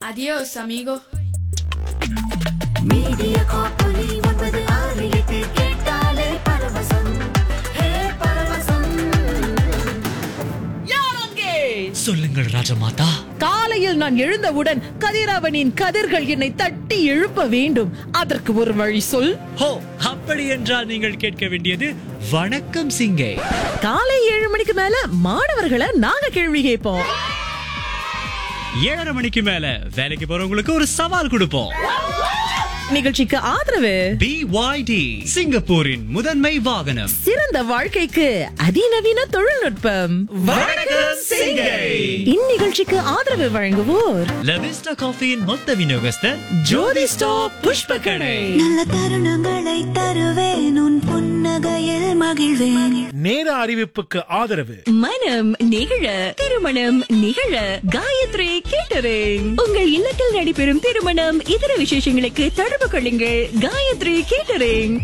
Adiós, amigo. Media காப்பொலி ஒன்பது ஆறு எட்டு கேட்டாலே பரவசம் ஹே பரவசம் சொல்லுங்கள் ராஜமாதா காலையில் நான் எழுந்தவுடன் கதிரவனின் கதிர்கள் என்னை தட்டி எழுப்ப வேண்டும் அதற்கு ஒரு வழி சொல் ஹோ அப்படி என்றால் நீங்கள் கேட்க வேண்டியது வணக்கம் சிங்கை காலை ஏழு மணிக்கு மேல மாணவர்களை நாங்க கேள்வி கேட்போம் ஏழரை மணிக்கு மேல வேலைக்கு போறவங்களுக்கு ஒரு சவால் கொடுப்போம் நிகழ்ச்சிக்கு ஆதரவு பிஒய்டி சிங்கப்பூரின் முதன்மை வாகனம் சிறந்த வாழ்க்கைக்கு அதிநவீன தொழில்நுட்பம் வணக்கம், சிங்கை. இந்நிகழ்ச்சிக்கு ஆதரவு வழங்குவோர் லவிஸ்டா காஃபியின் மொத்த விநியோகஸ்தர் ஜோதி ஸ்டாப் புஷ்ப கடை நல்ல தருணங்களை தருவேன் உன் புன்னகையில் மகிழ்வேன் நேர அறிவிப்புக்கு ஆதரவு மனம் நிகழ திருமணம் நிகழ காயத்ரி கேட்டரிங் உங்கள் இல்லத்தில் நடைபெறும் திருமணம் இதர விசேஷங்களுக்கு தொடர்பு கொள்ளுங்கள் காயத்ரி கேட்டரிங்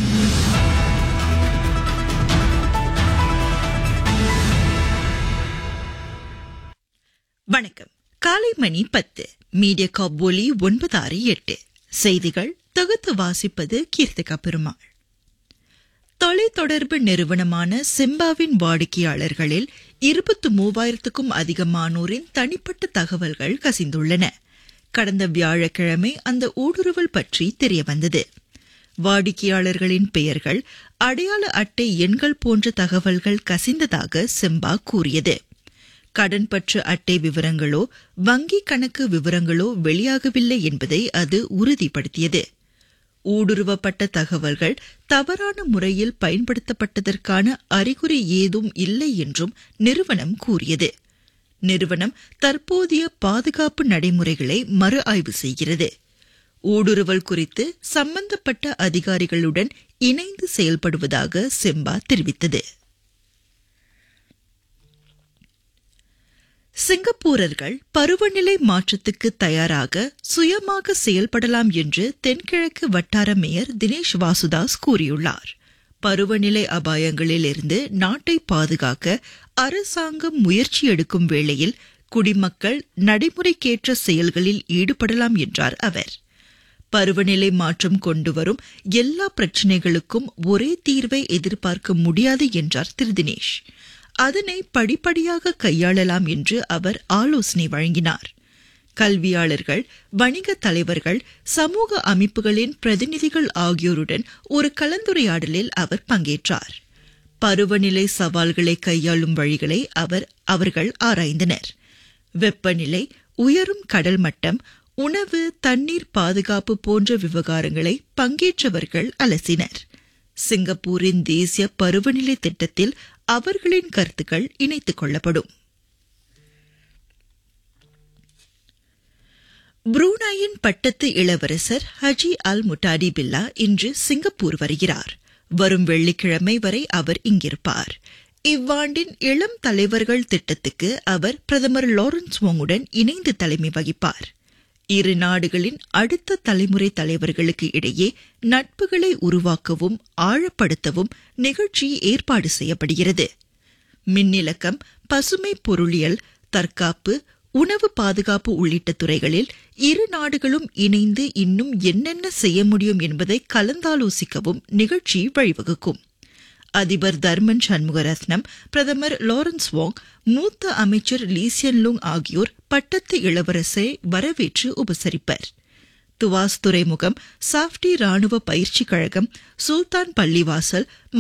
வணக்கம் காலை மணி பத்து மீடியா காப் ஒலி ஒன்பது ஆறு எட்டு செய்திகள் தொகுத்து வாசிப்பது கீர்த்திகா பெருமாள் தொலைத்தொடர்பு நிறுவனமான சிம்பாவின் வாடிக்கையாளர்களில் இருபத்து மூவாயிரத்துக்கும் அதிகமானோரின் தனிப்பட்ட தகவல்கள் கசிந்துள்ளன கடந்த வியாழக்கிழமை அந்த ஊடுருவல் பற்றி தெரியவந்தது வாடிக்கையாளர்களின் பெயர்கள் அடையாள அட்டை எண்கள் போன்ற தகவல்கள் கசிந்ததாக சிம்பா கூறியது கடன் பற்று அட்டை விவரங்களோ வங்கி கணக்கு விவரங்களோ வெளியாகவில்லை என்பதை அது உறுதிப்படுத்தியது ஊடுருவப்பட்ட தகவல்கள் தவறான முறையில் பயன்படுத்தப்பட்டதற்கான அறிகுறி ஏதும் இல்லை என்றும் நிறுவனம் கூறியது நிறுவனம் தற்போதைய பாதுகாப்பு நடைமுறைகளை மறு ஆய்வு செய்கிறது ஊடுருவல் குறித்து சம்பந்தப்பட்ட அதிகாரிகளுடன் இணைந்து செயல்படுவதாக செம்பா தெரிவித்தது சிங்கப்பூரர்கள் பருவநிலை மாற்றத்துக்கு தயாராக சுயமாக செயல்படலாம் என்று தென்கிழக்கு வட்டார மேயர் தினேஷ் வாசுதாஸ் கூறியுள்ளார் பருவநிலை அபாயங்களில் இருந்து நாட்டை பாதுகாக்க அரசாங்கம் முயற்சி எடுக்கும் வேளையில் குடிமக்கள் நடைமுறைக்கேற்ற செயல்களில் ஈடுபடலாம் என்றார் அவர் பருவநிலை மாற்றம் கொண்டுவரும் எல்லா பிரச்சினைகளுக்கும் ஒரே தீர்வை எதிர்பார்க்க முடியாது என்றார் திரு தினேஷ் அதனை படிப்படியாக கையாளலாம் என்று அவர் ஆலோசனை வழங்கினார் கல்வியாளர்கள் வணிக தலைவர்கள் சமூக அமைப்புகளின் பிரதிநிதிகள் ஆகியோருடன் ஒரு கலந்துரையாடலில் அவர் பங்கேற்றார் பருவநிலை சவால்களை கையாளும் வழிகளை அவர் அவர்கள் ஆராய்ந்தனர் வெப்பநிலை உயரும் கடல் மட்டம் உணவு தண்ணீர் பாதுகாப்பு போன்ற விவகாரங்களை பங்கேற்றவர்கள் அலசினர் சிங்கப்பூரின் தேசிய பருவநிலை திட்டத்தில் அவர்களின் கருத்துக்கள் இணைத்துக் கொள்ளப்படும் புரூனாயின் பட்டத்து இளவரசர் ஹஜி அல் முட்டாடி பில்லா இன்று சிங்கப்பூர் வருகிறார் வரும் வெள்ளிக்கிழமை வரை அவர் இங்கிருப்பார் இவ்வாண்டின் இளம் தலைவர்கள் திட்டத்துக்கு அவர் பிரதமர் லாரன்ஸ் வோங்குடன் இணைந்து தலைமை வகிப்பார் இரு நாடுகளின் அடுத்த தலைமுறை தலைவர்களுக்கு இடையே நட்புகளை உருவாக்கவும் ஆழப்படுத்தவும் நிகழ்ச்சி ஏற்பாடு செய்யப்படுகிறது மின்னிலக்கம் பசுமை பொருளியல் தற்காப்பு உணவு பாதுகாப்பு உள்ளிட்ட துறைகளில் இரு நாடுகளும் இணைந்து இன்னும் என்னென்ன செய்ய முடியும் என்பதை கலந்தாலோசிக்கவும் நிகழ்ச்சி வழிவகுக்கும் அதிபர் தர்மன் சண்முகரத்னம் பிரதமர் லாரன்ஸ் வாங் மூத்த அமைச்சர் லீசியன் லுங் ஆகியோர் பட்டத்து இளவரசரை வரவேற்று உபசரிப்பர் துவாஸ் துறைமுகம் சாப்டி ராணுவ பயிற்சி கழகம் சுல்தான் பள்ளிவாசல்